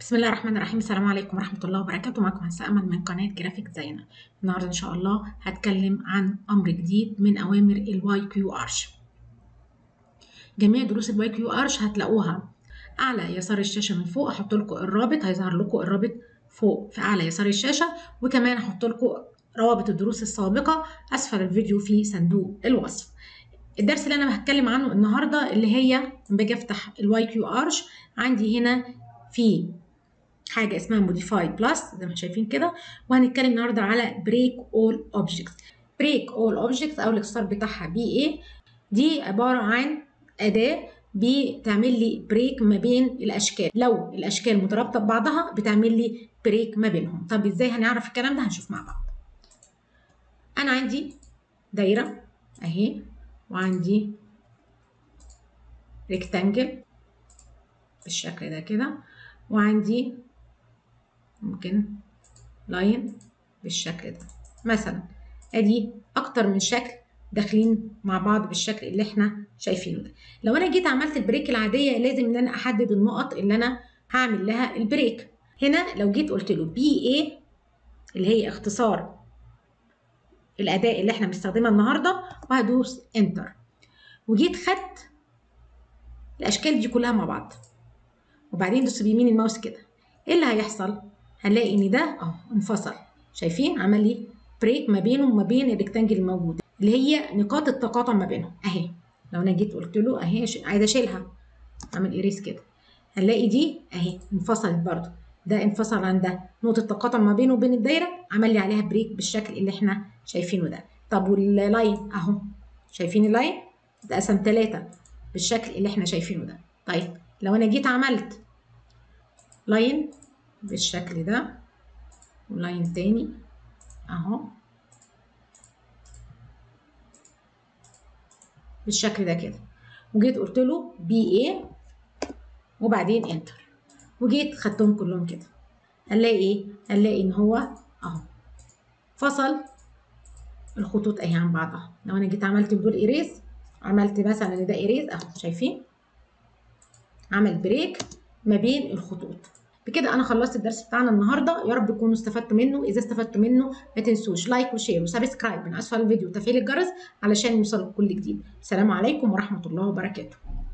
بسم الله الرحمن الرحيم السلام عليكم ورحمة الله وبركاته معكم هندسة أمل من قناة جرافيك زينا النهاردة إن شاء الله هتكلم عن أمر جديد من أوامر الواي كيو أرش جميع دروس الواي كيو أرش هتلاقوها أعلى يسار الشاشة من فوق أحط لكم الرابط هيظهر لكم الرابط فوق في أعلى يسار الشاشة وكمان أحط لكم روابط الدروس السابقة أسفل الفيديو في صندوق الوصف الدرس اللي انا هتكلم عنه النهارده اللي هي باجي افتح الواي كيو ارش عندي هنا في حاجه اسمها موديفايد بلس زي ما شايفين كده وهنتكلم النهارده على بريك اول اوبجكتس بريك اول اوبجكتس او الاختصار بتاعها بي اي دي عباره عن اداه بتعمل لي بريك ما بين الاشكال لو الاشكال مترابطه ببعضها بتعمل لي بريك ما بينهم طب ازاي هنعرف الكلام ده هنشوف مع بعض انا عندي دايره اهي وعندي ريكتانجل بالشكل ده كده وعندي ممكن لاين بالشكل ده مثلا ادي اكتر من شكل داخلين مع بعض بالشكل اللي احنا شايفينه ده لو انا جيت عملت البريك العاديه لازم ان انا احدد النقط اللي انا هعمل لها البريك هنا لو جيت قلت له بي اي اللي هي اختصار الاداء اللي احنا بنستخدمها النهارده وهدوس انتر وجيت خدت الاشكال دي كلها مع بعض وبعدين دوس بيمين الماوس كده ايه اللي هيحصل هنلاقي ان ده اهو انفصل شايفين عمل لي بريك ما بينه وما بين الريكتانجل الموجود اللي هي نقاط التقاطع ما بينهم اهي لو انا جيت قلت له اهي عايزه اشيلها اعمل ايريس كده هنلاقي دي اهي انفصلت برضو ده انفصل عن ده نقطه تقاطع ما بينه وبين الدايره عمل لي عليها بريك بالشكل اللي احنا شايفينه ده طب واللاين اهو شايفين اللاين اتقسم ثلاثة بالشكل اللي احنا شايفينه ده طيب لو انا جيت عملت لاين بالشكل ده ولاين تاني اهو بالشكل ده كده وجيت قلت له بي اي وبعدين انتر وجيت خدتهم كلهم كده هنلاقي ايه هنلاقي ان هو اهو فصل الخطوط اهي عن بعضها لو انا جيت عملت بدول ايريز عملت مثلا ان ده ايريز اهو شايفين عمل بريك ما بين الخطوط بكده انا خلصت الدرس بتاعنا النهارده يا رب تكونوا استفدتوا منه اذا استفدتوا منه ما تنسوش لايك وشير وسبسكرايب من اسفل الفيديو وتفعيل الجرس علشان يوصلكم كل جديد السلام عليكم ورحمه الله وبركاته